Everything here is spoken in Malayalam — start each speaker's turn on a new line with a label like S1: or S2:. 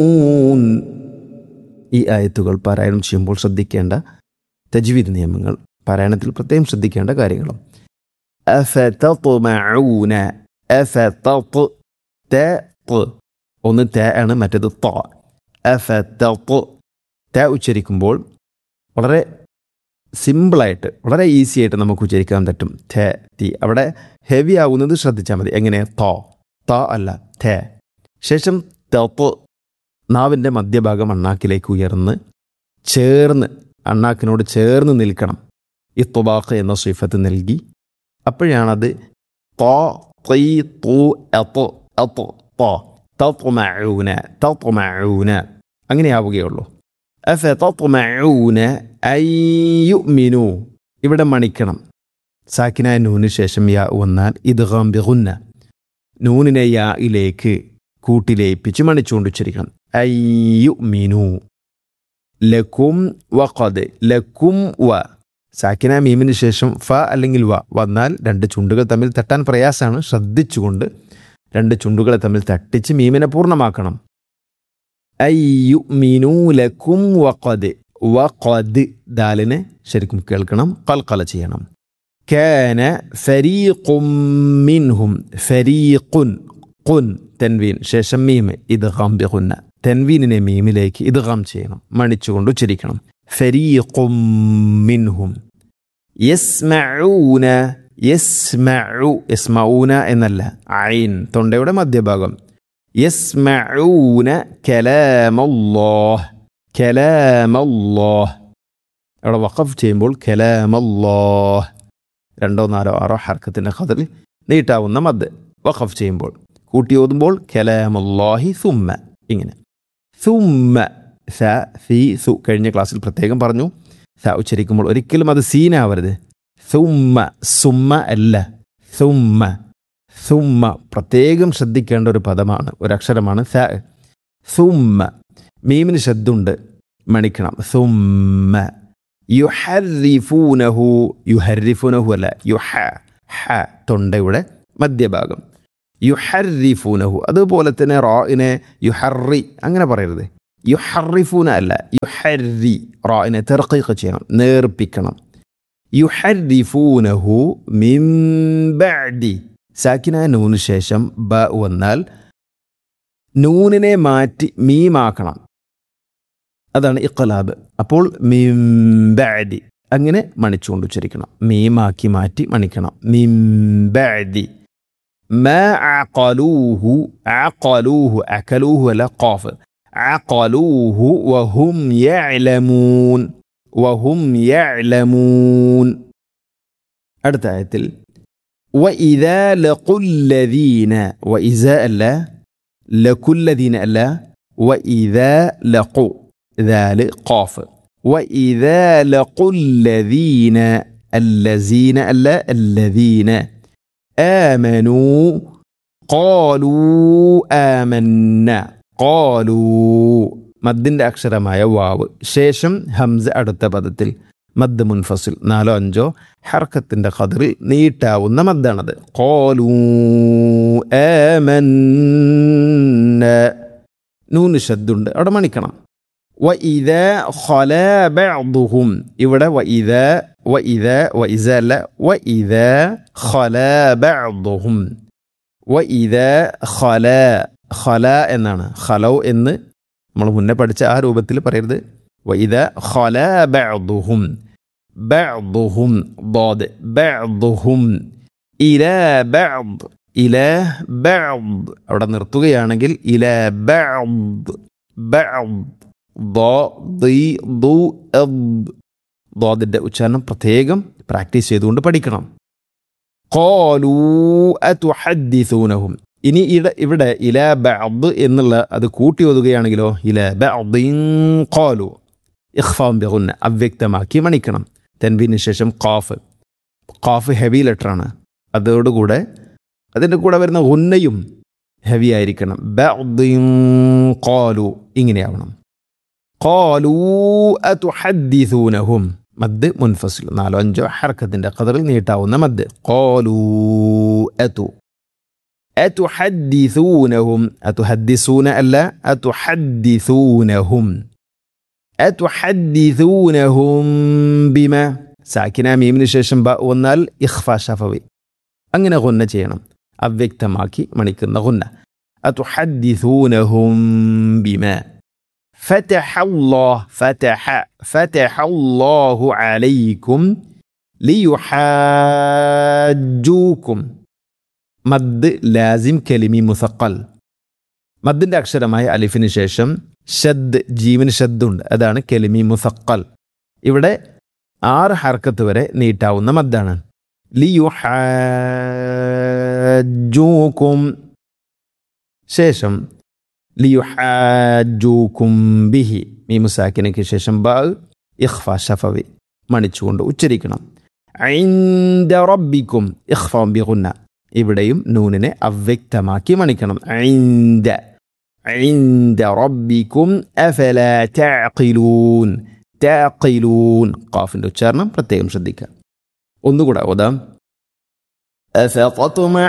S1: ഊൻ. ഈ ആയത്തുകൾ പാരായണം ചെയ്യുമ്പോൾ ശ്രദ്ധിക്കേണ്ട തജ്വീദ് നിയമങ്ങൾ പാരായണത്തിൽ പ്രത്യേകം ശ്രദ്ധിക്കേണ്ട കാര്യങ്ങളും അഫതത്മഊന അഫതത് ത ത്. ഒന്ന് ത ആണ് മറ്റേത് ത അഫതത് ത ഉച്ചരിക്കുമ്പോൾ വളരെ സിമ്പിളായിട്ട് വളരെ ഈസി ആയിട്ട് നമുക്ക് ഉച്ചരിക്കാൻ പറ്റും ഥ തി അവിടെ ഹെവി ആവുന്നത് ശ്രദ്ധിച്ചാൽ മതി എങ്ങനെ ത ത അല്ല ഥ ശേഷം തപ്പ് നാവിൻ്റെ മധ്യഭാഗം അണ്ണാക്കിലേക്ക് ഉയർന്ന് ചേർന്ന് അണ്ണാക്കിനോട് ചേർന്ന് നിൽക്കണം ഈ തുബാഖ് എന്ന സിഫത്ത് നൽകി അപ്പോഴാണത് തോ ത്രീ തൂ എത്ത് എത്ത് തോ തത്മഊന തത്മഊന അങ്ങനെയാവുകയുള്ളൂ അഫ തത്മഊന അയ്യുമിനു ഇവിടെ മണിക്കണം സാക്കിനായ നൂന് ശേഷം യാ വന്നാൽ ഇത് ബിഗുന്ന നൂനിനെ യായിലേക്ക് കൂട്ടിലേപ്പിച്ച് മണിച്ചുകൊണ്ട് ഉച്ചരിക്കണം അയ്യുമിനു ലക്കും വഖദ് ലക്കും വ സാക്കിന മീമിന് ശേഷം ഫ അല്ലെങ്കിൽ വ വന്നാൽ രണ്ട് ചുണ്ടുകൾ തമ്മിൽ തട്ടാൻ പ്രയാസമാണ് ശ്രദ്ധിച്ചുകൊണ്ട് രണ്ട് ചുണ്ടുകളെ തമ്മിൽ തട്ടിച്ച് മീമിനെ പൂർണ്ണമാക്കണം അയ്യുമിനു ലക്കും വഖദ് വഖദ് ദാലിനെ ശരിക്കും കേൾക്കണം കൽക്കല ചെയ്യണം കാന ഫരീഖും മിൻഹും ഫരീഖുൻ ഖുൻ തെൻവീൻ ശേഷം മീമ് ഇദ്ഗാം ബിഗുന്ന തെൻവീനിനെ മീമിലേക്ക് ഇദ്ഗാം ചെയ്യണം മണിച്ചുകൊണ്ട് ഉച്ചരിക്കണം ഫരീഖും മിൻഹും യസ്മഊന യസ്മഉ യസ്മഊന എന്നല്ല ഐൻ തൊണ്ടയുടെ മധ്യഭാഗം യസ്മഊന കലാമല്ലാഹ് കലാമല്ലാഹ് അവിടെ വഖഫ് ചെയ്യുമ്പോൾ കലാമല്ലാഹ് രണ്ടോ നാലോ ആറോ ഹർക്കത്തിൻ്റെ ഖദറിൽ നീട്ടാവുന്ന മദ് വഖഫ് ചെയ്യുമ്പോൾ കൂട്ടി ഓതുമ്പോൾ കലാമല്ലാഹി സുമ്മ ഇങ്ങനെ സുമ്മ സ സി സു കഴിഞ്ഞ ക്ലാസ്സിൽ പ്രത്യേകം പറഞ്ഞു സ ഉച്ചരിക്കുമ്പോൾ ഒരിക്കലും അത് സീനാവരുത് സുമ്മ സുമ്മ അല്ല സുമ്മ സുമ്മ പ്രത്യേകം ശ്രദ്ധിക്കേണ്ട ഒരു പദമാണ് ഒരു അക്ഷരമാണ് സ സുമ്മ മീമിന് ശബ്ദമുണ്ട് മണിക്കണം സുമ്മ യുഹരിഫൂനഹു യുഹരിഫുനഹു അല്ല യുഹ ഹ തൊണ്ടയുടെ മധ്യഭാഗം യുഹരിഫൂനഹു അതുപോലെ തന്നെ റായിനെ യുഹറി അങ്ങനെ പറയരുത് യുഹറിഫൂന അല്ല യുഹരി റായിനെ തെർക്കീഖ് ചെയ്യണം നേർപ്പിക്കണം യുഹരിഫൂനഹു മിംബഅദി സാക്കിന നൂന് ശേഷം ബ വന്നാൽ നൂനിനെ മാറ്റി മീമാക്കണം അതാണ് ഇഖലാബ് അപ്പോൾ മിംബഅദി അങ്ങനെ മണിച്ചുകൊണ്ട് ഉച്ചരിക്കണം മീമാക്കി മാറ്റി മണിക്കണം മിംബഅദി ما عقلوه عقلوه أكلوه ولا قاف عقلوه وهم يعلمون وهم يعلمون അടുത്ത ആയത്തിൽ وإذا لقوا الذين وإذا ألا لقوا الذين ألا وإذا لقوا ذال قاف وإذا لقوا الذين الذين ألا الذين آمنوا قالوا آمنا قالوا മദ്ദിൻ്റെ അക്ഷരമായ വാവ് ശേഷം ഹംസ അടുത്ത പദത്തിൽ മദ് മുൻഫസിൽ നാലോ അഞ്ചോ ഹർക്കത്തിൻ്റെ ഖദറിൽ നീട്ടാവുന്ന മദ്ദാണത് കോലൂ ഏമന്ന നൂന് ശബ്ദുണ്ട് അവിടെ മണിക്കണം വ ഇത ഖല ബഅദുഹും ഇവിടെ വ ഇത വ ഇത വ ഇസ അല്ല വ ഇത ഖല ബഅദുഹും വ ഇത ഖല ഖല എന്നാണ് ഖലൗ എന്ന് നമ്മൾ മുന്നേ പഠിച്ച ആ രൂപത്തിൽ പറയരുത് വ ഇത ഖല ബഅദുഹും ബഅദുഹും ضاد ബഅദുഹും ഇല ബഅദ് ഇല ബഅദ് അവിടെ നിർത്തുകയാണെങ്കിൽ ഇല ബഅദ് ബഅദ് ضادന്റെ ഉച്ചാരണം പ്രത്യേകം പ്രാക്ടീസ് ചെയ്തുകൊണ്ട് പഠിക്കണം കോലൂ അതുഹദ്ദിസൂനഹും ഇനി ഇട ഇവിടെ ഇല ബഅദ് എന്നുള്ള അത് കൂട്ടി ഒതുകയാണെങ്കിലോ ഇല ബഅദിൻ കോലു ഇഖ്ഫാം ബിഗുന്ന അവ്യക്തമാക്കി മണിക്കണം തെൻവിന് ശേഷം ഖാഫ് ഖാഫ് ഹെവി ലെറ്ററാണ് അതോടുകൂടെ അതിൻ്റെ കൂടെ വരുന്ന ഉന്നയും ഹെവി ആയിരിക്കണം ബഅദിൻ കോലു ഇങ്ങനെയാവണം قالوا أتحدثونهم മദ് മുൻഫസിൽ നാലോ അഞ്ചോ ഹർക്കത്തിൻ്റെ കതറിൽ നീട്ടാവുന്ന മദ് കോലൂ അതു അതുഹദ്ദിസൂനഹും അതുഹദ്ദിസൂന അല്ല അതുഹദ്ദിസൂനഹും അതുഹദ്ദിസൂനഹും ബിമ സാക്കിന മീമിന് ശേഷം ബ വന്നാൽ ഇഖ്ഫ ഷഫവി അങ്ങനെ ഗുന്ന ചെയ്യണം അവ്യക്തമാക്കി മണിക്കുന്ന ഗുന്ന അതുഹദ്ദിസൂനഹും ബിമ فتح الله فتح فتح الله عليكم ليحاجوكم മദ് ലാസിം കലിമി മുസക്കൽ മദ്ദിന്റെ അക്ഷരമായ അലിഫിന് ശേഷം ഷദ് ജീവന് ഷദ്ദുണ്ട് അതാണ് കെലിമി മുസക്കൽ ഇവിടെ ആറ് ഹർക്കത്ത് വരെ നീട്ടാവുന്ന മദ്ദാണ് ലിയുഹാജൂക്കും ശേഷം ലിയുഹാജൂക്കും ബിഹി മീമുസാക്കിനയ്ക്ക് ശേഷം ബ ഇഖ്ഫ ഷഫവി മണിച്ചുകൊണ്ട് ഉച്ചരിക്കണം ഐന്ദ റബ്ബിക്കും ഇഖ്ഫ ബിഗുന്ന ഇവിടെയും നൂനിനെ അവ്യക്തമാക്കി മണിക്കണം ഐന്ദ ഐന്ദ റബ്ബിക്കും അഫല തഅഖിലൂൻ തഅഖിലൂൻ ഖാഫിന്റെ ഉച്ചാരണം പ്രത്യേകം ശ്രദ്ധിക്കുക ഒന്നുകൂടെ ഓതാം أفطمع